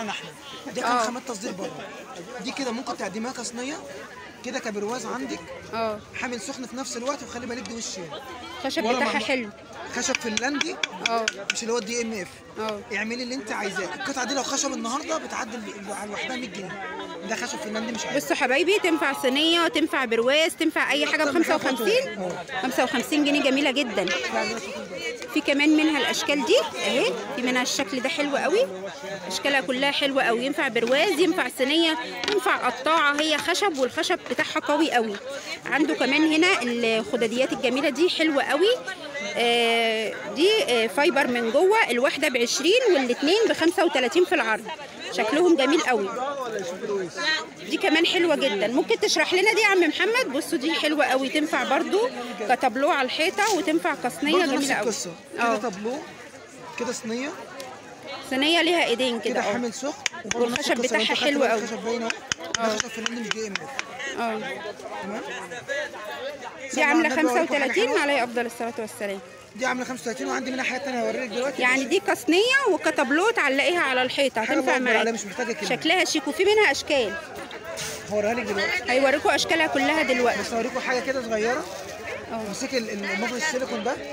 بتاعنا احنا دي كان آه. خامات تصدير بره دي كده ممكن تقدمها كصينيه كده كبرواز عندك اه حامل سخن في نفس الوقت وخلي بالك دي وش يعني. الخشب ولا بتاعها مرمى. حلو خشب فنلندي اه مش اللي هو الدي ام اف اه اعملي اللي انت عايزاه القطعه دي لو خشب النهارده بتعدي ال- على الوحده 100 جنيه ده خشب فنلندي مش عارف بصوا حبايبي تنفع صينيه تنفع برواز تنفع اي حاجه ب 55 55 جنيه جميله جدا في كمان منها الاشكال دي اهي في منها الشكل ده حلو قوي اشكالها كلها حلوه قوي ينفع برواز ينفع صينيه ينفع قطاعه هي خشب والخشب بتاعها قوي قوي عنده كمان هنا الخداديات الجميله دي حلوه قوي آه دي آه فايبر من جوه الواحده ب 20 والاثنين ب 35 في العرض شكلهم جميل قوي دي كمان حلوه جدا ممكن تشرح لنا دي يا عم محمد بصوا دي حلوه قوي تنفع برضو كتابلو على الحيطه وتنفع كصينيه برضه نفس جميله قوي القصه كده اه تابلو كده صينيه صينيه ليها ايدين كده كده اه حامل سخن وبرضه نفس والخشب القصة، لو بتاعها انت خدت حلو بالك قوي. الخشب باين اهو ده خشب فنلندي مش دي ام اف اه تمام دي صلى على عامله النبي وأوريكم حاجة 35 حلوة. عليه افضل الصلاه والسلام دي عامله 35 وعندي منها حاجات ثانيه هوريك دلوقتي يعني دي كصينيه وكتابلو تعلقيها على الحيطه حاجة هتنفع بقدر عليها معاك مش محتاجه كلمه شكلها شيك وفي منها اشكال هوريها لك دلوقتي هيوريكم اشكالها كلها دلوقتي بس هوريكم حاجه كده صغيره اه امسكي ال- ال- المفرش السيليكون ده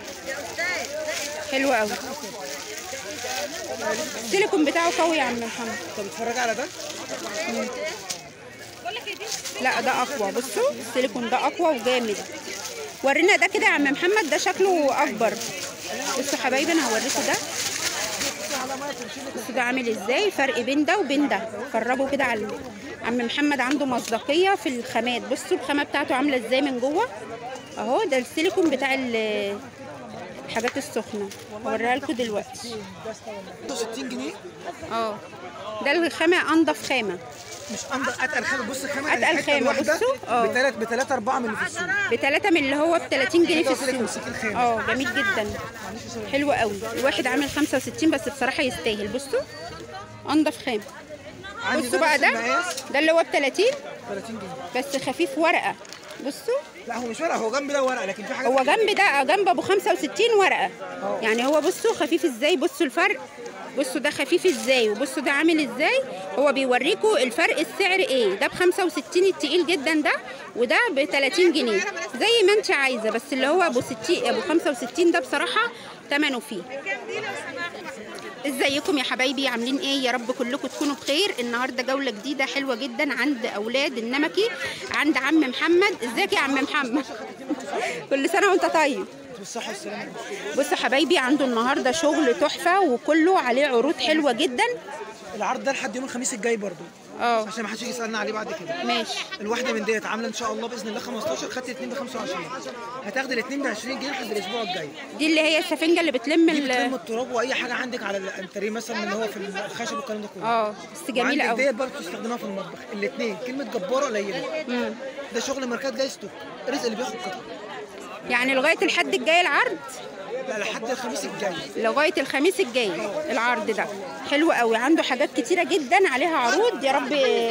حلو قوي السيليكون بتاعه قوي يا عم محمد طب اتفرجي على ده لا ده اقوى بصوا السيليكون ده اقوى وجامد ورينا ده كده يا عم محمد ده شكله اكبر بصوا حبايبي انا هوريكم ده بصوا ده عامل ازاي فرق بين ده وبين ده فرجوا كده على عم محمد عنده مصداقيه في الخامات بصوا الخامه بتاعته عامله ازاي من جوه اهو ده السيليكون بتاع ال- الحاجات السخنه هوريها لكم دلوقتي 60 جنيه اه ده الخامه انضف خامه مش اندر اتقل خامه بص خامه أتقل الحتة خامة، الواحدة بصوا. اه. بثلاث بثلاثة أربعة من اللي في السوق بتلاتة من اللي هو ب 30 جنيه في قلت لك السوق امسكي الخامة. اه جميل جدا حلو قوي الواحد عامل 65 بس بصراحه يستاهل بصوا انضف خام عندي بصوا بقى نفس ده المقاس ده اللي هو ب 30 30 جنيه بس خفيف ورقه بصوا لا هو مش ورقة هو جنب ده ورقة لكن في حاجة هو جنب ده جنب ابو 65 ورقه يعني هو بصوا خفيف ازاي بصوا الفرق بصوا ده خفيف ازاي وبصوا ده عامل ازاي هو بيوريكوا الفرق السعر ايه ده ب 65 التقيل جدا ده وده ب 30 جنيه زي ما انت عايزه بس اللي هو ابو 60 ابو 65 ده بصراحه ثمنه فيه ازيكم يا حبايبي عاملين ايه يا رب كلكم تكونوا بخير النهارده جوله جديده حلوه جدا عند اولاد النمكي عند عم محمد ازيك يا عم محمد كل سنه وانت طيب بالصحة والسلامة بصوا حبايبي عنده النهارده شغل تحفه وكله عليه عروض حلوه جدا العرض ده لحد يوم الخميس الجاي برضو اه عشان ما حدش يجي يسألنا عليه بعد كده ماشي الواحدة من ديت عاملة إن شاء الله بإذن الله 15 خدت الاثنين ب 25 هتاخدي الاثنين ب 20 جنيه لحد الأسبوع الجاي دي اللي هي السفنجه اللي بتلم دي ال بتلم التراب وأي حاجة عندك على الانتريه مثلا اللي هو في الخشب والكلام ده كله اه بس جميله وعندك قوي ديت برضه تستخدمها في المطبخ الاثنين كلمة جبارة قليلة مم. ده شغل ماركات جاي ستوك رزق اللي بياخد قطع يعني لغايه الحد الجاي العرض لا لحد الخميس الجاي لغايه الخميس الجاي العرض ده حلو قوي عنده حاجات كتيره جدا عليها عروض يا رب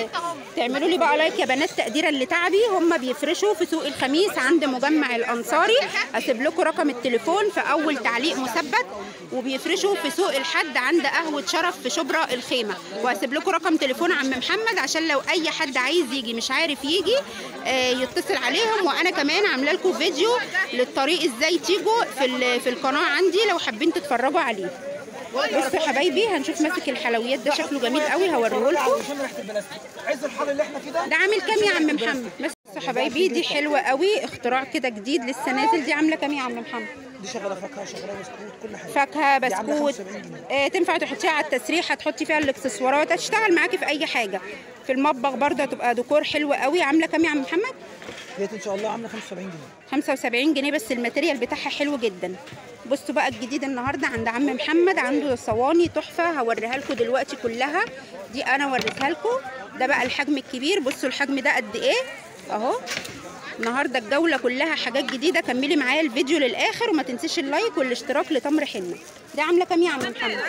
تعملوا لي بقى لايك يا بنات تقديرا لتعبي هم بيفرشوا في سوق الخميس عند مجمع الانصاري هسيب لكم رقم التليفون في اول تعليق مثبت وبيفرشوا في سوق الحد عند قهوه شرف في شبرا الخيمه وهسيب لكم رقم تليفون عم محمد عشان لو اي حد عايز يجي مش عارف يجي آه، يتصل عليهم وانا كمان عامله لكم فيديو للطريق ازاي تيجوا في ال- في القناه عندي لو حابين تتفرجوا عليه بصوا يا حبايبي هنشوف ماسك الحلويات ده شكله جميل قوي هوريه لكم عشان ريحة البلاستيك عز الحر اللي احنا فيه ده ده عامل كام يا عم محمد بس يا حبايبي دي حلوه قوي اختراع كده جديد لسه نازل دي عامله كام يا عم محمد دي شغاله فاكهه وشغاله بسكوت كل حاجه فاكهه دي عاملة بسكوت 75 جنيه. آه تنفع تحطيها على التسريح هتحطي فيها الاكسسوارات هتشتغل معاكي في اي حاجه في المطبخ برضه هتبقى ديكور حلو قوي عامله كام يا عم محمد ديت ان شاء الله عامله 75 جنيه 75 جنيه بس الماتيريال بتاعها حلو جدا بصوا بقى الجديد النهارده عند عم محمد عنده صواني تحفه هوريها لكم دلوقتي كلها دي انا وريتها لكم ده بقى الحجم الكبير بصوا الحجم ده قد ايه اهو النهارده الجوله كلها حاجات جديده كملي معايا الفيديو للاخر وما تنسيش اللايك والاشتراك لتمر حنه دي عامله كام يا عم محمد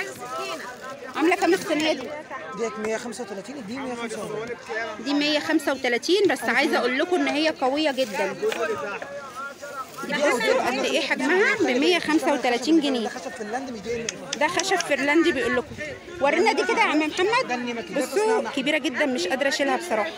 عامله كام الصينيه دي ديت 135 دي 145 دي 135 بس عايزه اقول لكم ان هي قويه جدا دي بصوا قد ايه حجمها ب 135 جنيه ده خشب فنلندي مش دي ده خشب فنلندي بيقول لكم ورينا دي كده يا عم محمد بصوا كبيره جدا مش قادره اشيلها بصراحه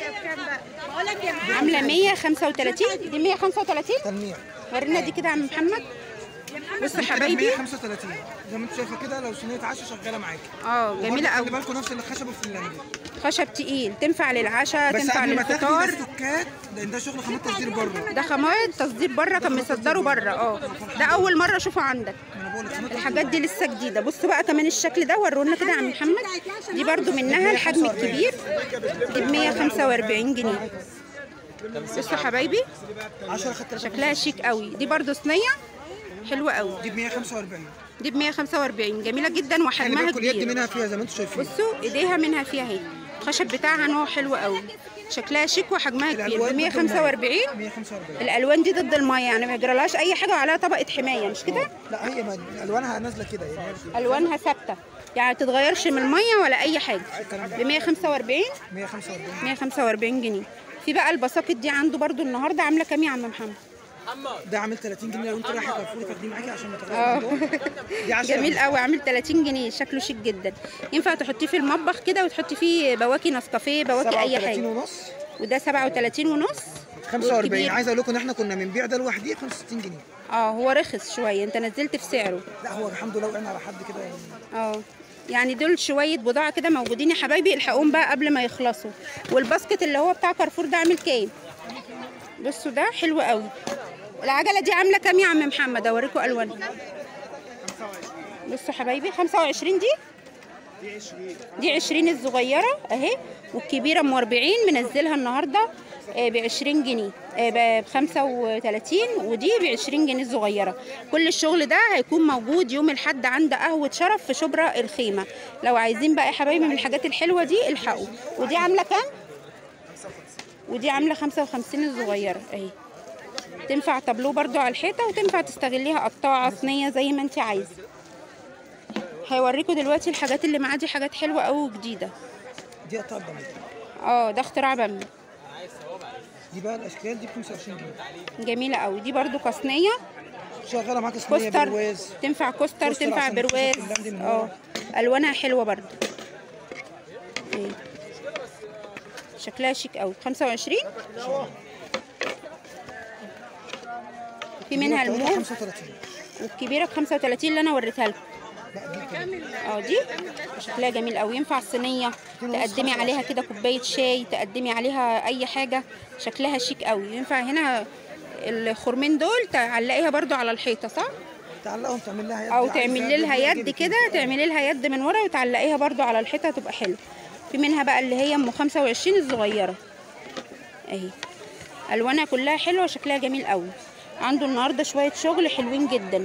عامله 135 دي 135 تلميع ورينا دي كده يا عم محمد بصوا كده حبايبي 135 زي ما انت شايفه كده لو صينيه عشا شغاله معاكي اه جميله خلي قوي بالكم نفس الخشب الفنلندي خشب تقيل تنفع للعشاء بس تنفع قبل ما تاخدي للفطار ده السكات لان ده شغل خامات تصدير بره ده خامات تصدير بره كان مصدره بره اه ده اول مره اشوفه عندك انا بقول لك خامات الحاجات دي لسه جديده بصوا بقى كمان الشكل ده ورونا كده يا عم محمد دي برضو منها الحجم الكبير دي ب 145 جنيه بصوا حبايبي 10 خدت شكلها شيك قوي دي برضو صينيه حلوه قوي دي ب 145 دي ب 145 جميله جدا خلي وحجمها بالكم اليد كبير منها فيها زي ما انتم شايفين بصوا ايديها منها فيها اهي الخشب بتاعها نوع حلو قوي شكلها شيك وحجمها كبير ب 145 145 الالوان دي ضد الميه يعني ما يجرالهاش اي حاجه وعليها طبقه حمايه مش كده لا هي ما الوانها نازله كده يعني هي الوانها ثابته يعني ما تتغيرش من الميه ولا اي حاجه ب 145 145 145 جنيه في بقى البساكت دي عنده برضو النهارده عامله كام يا عم محمد ده عامل 30 جنيه لو انت رايحه كارفور تاخديه معاكي عشان ما اه تغيري دي 10 جميل قوي عامل 30 جنيه شكله شيك جدا ينفع تحطيه في المطبخ كده وتحطي فيه بواكي نسكافيه بواكي اي 37 حاجه ونص وده 37 ونص 45 والكبير. عايز اقول لكم ان احنا كنا بنبيع ده لوحده 65 جنيه اه هو رخص شويه انت نزلت في سعره لا هو الحمد لله وقعنا على حد كده يعني اه يعني دول شويه بضاعه كده موجودين يا حبايبي الحقوهم بقى قبل ما يخلصوا والباسكت اللي هو بتاع كارفور ده عامل كام بصوا ده حلو قوي العجله دي عامله كام يا عم محمد اوريكم الوان بصوا حبايبي 25 دي دي 20 الصغيره اهي والكبيره ام 40 منزلها النهارده ب 20 جنيه ب 35 ودي ب 20 جنيه الصغيره كل الشغل ده هيكون موجود يوم الاحد عند قهوه شرف في شبرا الخيمه لو عايزين بقى يا حبايبي من الحاجات الحلوه دي الحقوا ودي عامله كام ودي عامله 55 الصغيره اهي تنفع تابلو برضو على الحيطه وتنفع تستغليها قطاعه صينيه زي ما انت عايزه هيوريكم دلوقتي الحاجات اللي معاه دي حاجات حلوه قوي وجديده دي قطع بمية اه ده اختراع بامي دي بقى الاشكال دي ب 25 جنيه جميله قوي دي برضو كصينيه شغاله معاك صينيه كوستر برواز تنفع كوستر كوستر تنفع عشان برواز تشوف اللمد من اه ورا. الوانها حلوه برضو ايه. شكلها شيك قوي 25 في منها بتاعتها الموف 35 والكبيره ب 35 اللي انا وريتها لكم لا دي كمان اه دي شكلها جميل قوي ينفع الصينيه تقدمي عليها كده كوبايه شاي تقدمي عليها اي حاجه شكلها شيك قوي ينفع هنا الخرمين دول تعلقيها برضو على الحيطه صح تعلقهم تعمل لها يد او عايزة تعملي لها جيبي يد جيبي كده تعملي لها يد من ورا وتعلقيها برضو على الحيطه تبقى حلوه في منها بقى اللي هي ام 25 الصغيره اهي الوانها كلها حلوه وشكلها جميل قوي عنده النهارده شويه شغل حلوين جدا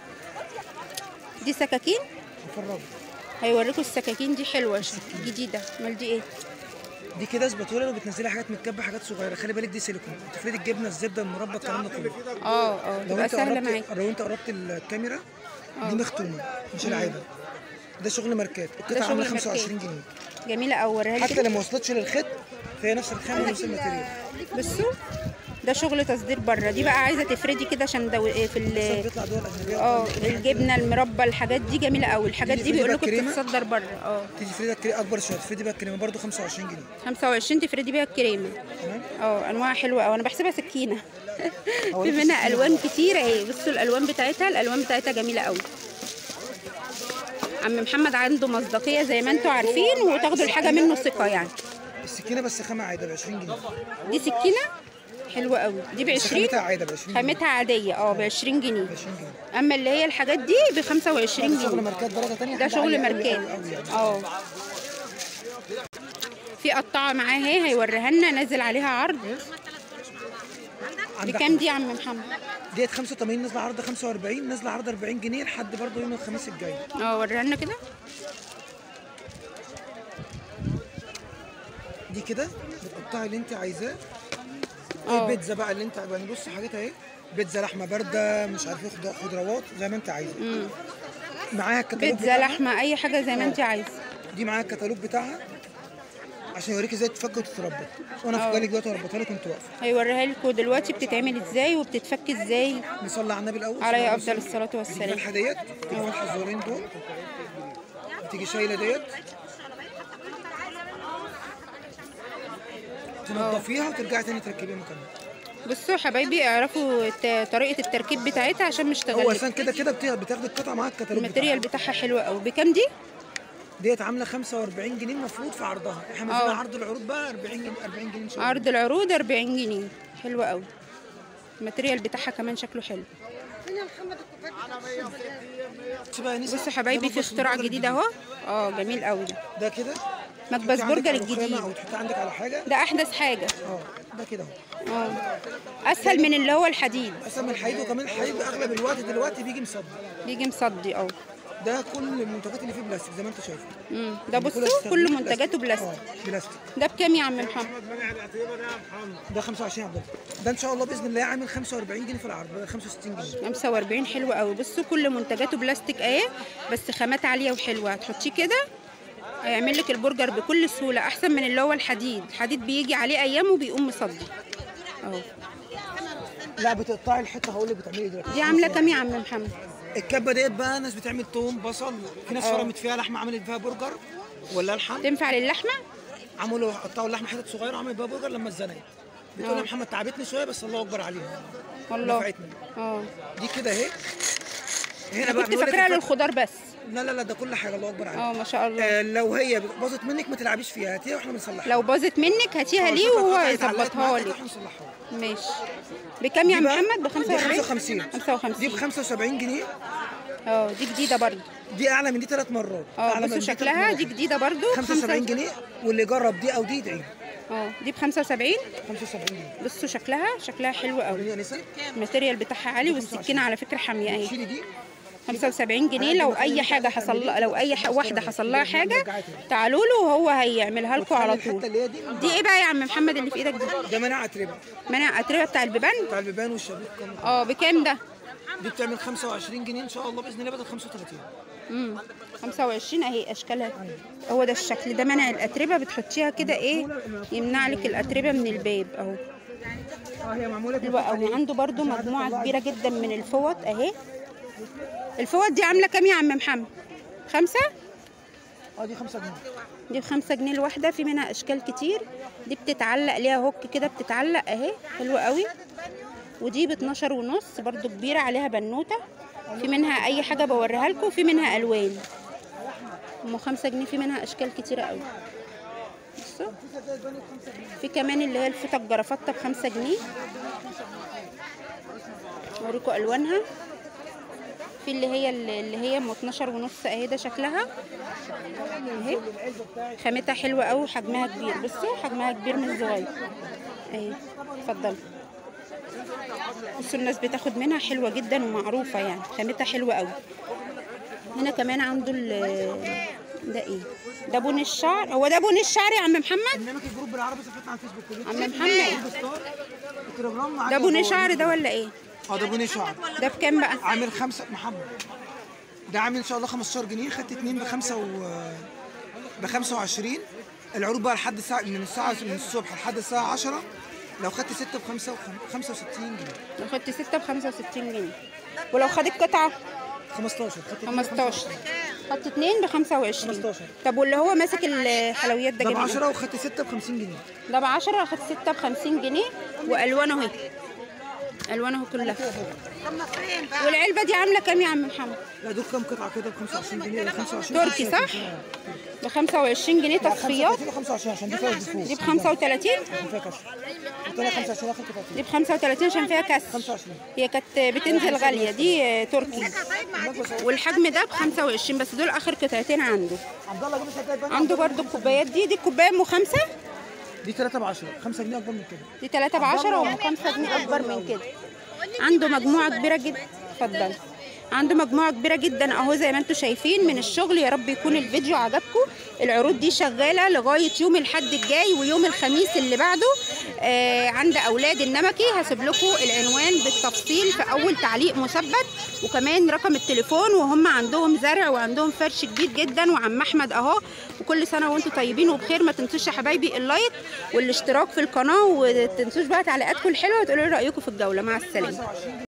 دي سكاكين فرغ هيوريكم السكاكين دي حلوه جديده امال دي ايه دي كده سباتولا وبتنزلي حاجات متكبه حاجات صغيره خلي بالك دي سيليكون تفردي الجبنه الزبده المربى الكلام ده كله اه اه لو تبقى انت سهله معاك قربت لو انت قربت الكاميرا دي مختومه مش العاده ده شغل ماركات القطعه شغل عامله ماركات. 25 جنيه جميله قوي وريها لي حتى كده لو ما وصلتش للخط فهي نفس الخامه ونفس الماتيريال بصوا ده شغل تصدير بره دي بقى عايزه تفردي كده عشان دو... في بس ال... بيطلع دول اجنبيه اه الجبنه المربى الحاجات دي جميله قوي الحاجات دي تيجي بيقول تفردي لكم بقى كريمة؟ بتتصدر بره اه تيجي تفردي الكريمه اكبر شويه تفردي بقى الكريمه برضو 25 جنيه 25 تفردي بيها الكريمه تمام اه انواع حلوه قوي انا بحسبها سكينه في أوريك منها السكينة الوان كتيره اهي بصوا الالوان بتاعتها الالوان بتاعتها جميله قوي عم محمد عنده مصداقيه زي ما انتم عارفين وتاخدوا الحاجه منه ثقه يعني السكينه بس خامه عاده ب 20 جنيه دي سكينه حلوه قوي دي ب بس 20 خامتها عاده ب 20 جنيه خامتها عاديه اه ب 20 جنيه ب 20 جنيه اما اللي هي الحاجات دي ب 25 ده شغل جنيه ماركات درجه ثانيه ده شغل ماركات اه في قطاعه معاه اهي هيوريها لنا نازل عليها عرض بكام دي يا عم محمد ديت 85 نازله عرض 45 نازله عرض 40 جنيه لحد برضه يوم الخميس الجاي اه وريها لنا كده دي كده بتقطعي اللي انت عايزاه اه. البيتزا بقى اللي انت يعني بص حاجتها اهي بيتزا لحمه بارده مش عارف ايه خض- خضروات زي ما انت عايزه معاها الكتالوج بيتزا بتاعها لحمه اي حاجه زي ما انت عايزه دي معاها الكتالوج بتاعها عشان يوريك ازاي تتفك وتتربط وانا في بالك دلوقتي هربطها لك وانت واقفه هيوريها لكم دلوقتي بتتعمل ازاي وبتتفك ازاي نصلي على النبي الاول عليه صلى الله عليه افضل الصلاه وسلم. والسلام الفتحه ديت تيجي فاتحه الزورين دول تيجي شايله ديت تنضفيها وترجعي تاني تركبيها مكانها بصوا يا حبايبي اعرفوا الت- طريقه التركيب بتاعتها عشان مش هو تغلب اساسا كده كده بت- بتاخدي القطعه معاك الكتالوج الماتيريال بتاعها حلو قوي بكام دي ديت عامله 45 جنيه المفروض في عرضها احنا اه. مثلا عرض العروض بقى 40 جنيه 40 جنيه ان شاء الله عرض العروض 40 جنيه حلو قوي الماتيريال بتاعها كمان شكله حلو بص بقى يا نسا، بصوا يا حبايبي ده في مكبس اختراع برجر جديد اهو اه جميل قوي ده ده كده مكبس تحطيه عندك برجر على رخامة الجديد او تحطيه عندك على حاجه ده احدث حاجه اه ده كده اهو اه اسهل من اللي هو الحديد اساسا من الحديد وكمان الحديد اغلب الوقت دلوقتي بيجي مصدي بيجي مصدي اه ده كل المنتجات اللي فيه بلاستيك زي ما انت شايف امم ده كل بصوا التغليف كل منتجاته بلاستيك اه بلاستيك ده بكام يا عم محمد ده 25 عبد الله ده ان شاء الله باذن الله عامل 45 جنيه في العرض بدل 65 جنيه 45 حلو قوي بصوا كل منتجاته بلاستيك اهي بس خامات عاليه وحلوه هتحطيه كده هيعمل لك البرجر بكل سهوله احسن من اللي هو الحديد الحديد بيجي عليه ايام وبيقوم مصدي اهو لا بتقطعي الحته هقول لك بتعملي ايه دلوقتي دي عامله كام يا عم محمد الكبه ديت بقى ناس بتعمل توم بصل في ناس اه. فرمت فيها لحمه عملت فيها برجر ولا لحم تنفع للحمه عملوا قطعوا اللحمه حتت صغيره وعملوا بيها برجر لما اتزنقت بتقول اه. يا محمد تعبتني شويه بس الله اكبر عليها والله نفعتني اه دي كده اهي هنا انا بقى كنت بنقول لك فاكراها الفرق. للخضار بس لا لا لا ده كل حاجه الله اكبر عليها اه ما شاء الله آه لو هي باظت منك ما تلعبيش فيها هاتيها واحنا بنصلحها لو باظت منك هاتيها آه، ليه شوفها وهو اتقطعت، علقت يظبطها معاك، لك احنا نصلحها ماشي بكام يا دي بقى- محمد ب دي 45 55 دي 55 ب 75 جنيه اه دي جديده برضو دي اعلى من دي ثلاث مرات اه أعلى من بصوا دي تلات شكلها مرات. دي جديده برضو 75 جنيه واللي جرب دي او دي يدعي اه دي ب 75 75 جنيه بصوا شكلها شكلها حلو قوي وريني يا نسا الماتيريال بتاعها عالي والسكينه على فكره حاميه اهي شيلي دي 75 جنيه لو اي حاجه حصل لها لو اي ح- واحده حصل لها حاجه تعالوا له وهو هيعملها لكم على الحته طول اللي هي دي من دي ايه بقى يا عم محمد اللي في ايدك دي ده مناعه اتربه منع اتربه بتاع البيبان بتاع البيبان والشبيك كمان اه بكام ده دي بتعمل 25 جنيه ان شاء الله باذن الله بدل 35 امم 25 اهي اشكالها هو ده الشكل ده منع الاتربه بتحطيها كده ايه يمنع لك الاتربه من الباب اهو اه هي معموله حلوه قوي عنده برضو مجموعه كبيره جدا من الفوط اهي الفوط دي عامله كام يا عم محمد خمسة اه دي 5 جنيه دي بخمسة جنيه الواحدة في منها أشكال كتير دي بتتعلق ليها هوك كده بتتعلق أهي حلوة قوي ودي ب 12 ونص برضو كبيرة عليها بنوتة في منها أي حاجة بوريها لكم في منها ألوان أم خمسة جنيه في منها أشكال كتيرة قوي بصوا في كمان اللي هي الفوطة الجرافطة بخمسة جنيه أوريكم ألوانها في اللي هي اللي هي ام 12 ونص اهي ده شكلها اهي خامتها حلوه قوي وحجمها كبير بصوا حجمها كبير من صغير اهي اتفضلوا بصوا الناس بتاخد منها حلوه جدا ومعروفه يعني خامتها حلوه قوي هنا كمان عنده ال- ده ايه ده بون الشعر هو ده بون الشعر يا عم محمد برنامج الجروب بالعربي صفحتنا على الفيسبوك عم محمد ستار التليجرام معاك ده بون جوه. شعر ده ولا ايه اه ده بني شعر ده بكام بقى عامل خمسة محمد ده عامل ان شاء الله 15 جنيه خدت اتنين بخمسة و ب 25 العروض بقى لحد الساعة من الساعة من الصبح لحد الساعة 10 لو خدت ستة ب 65 جنيه لو خدت ستة ب 65 جنيه ولو خدت قطعة 15 خدت اتنين ب 15 خدت اتنين ب 25 15. طب واللي هو ماسك الحلويات ده ده ب جميل 10 وخدت ستة ب 50 جنيه ده ب 10 اخد 6 ب 50 جنيه والوانه اهي الوانه كلها والعلبه دي عامله كام يا عم محمد لا دول كام قطعة كده ب 25 جنيه ولا 25 تركي صح ب 25 جنيه تصفيات 25 عشان دي فيها ديفوز دي ب 35 فيها كشف قلت لها 25 اخر قطعتين دي ب 35 عشان فيها كسر 25 هي كانت بتنزل غاليه دي آه، تركي والحجم ده ب 25 بس دول اخر قطعتين عنده عبد الله جاب لي شوية عنده برضو الكوبايات دي دي الكوبايه ام 5 دي 3 ب 10 5 جنيه اكبر من كده دي 3 ب 10 وام 5 جنيه اكبر من كده عنده مجموعه كبيره جدا اتفضل عنده مجموعه كبيره جدا اهو زي ما انتم شايفين من الشغل يا رب يكون الفيديو عجبكم العروض دي شغاله لغايه يوم الحد الجاي ويوم الخميس اللي بعده آه عند اولاد النمكي هسيب لكم العنوان بالتفصيل في اول تعليق مثبت وكمان رقم التليفون وهم عندهم زرع وعندهم فرش كبير جدا وعم احمد اهو وكل سنه وانتم طيبين وبخير ما تنسوش يا حبايبي اللايك والاشتراك في القناه وتنسوش بقى تعليقاتكم الحلوه وتقولوا لي رايكم في الجوله مع السلامه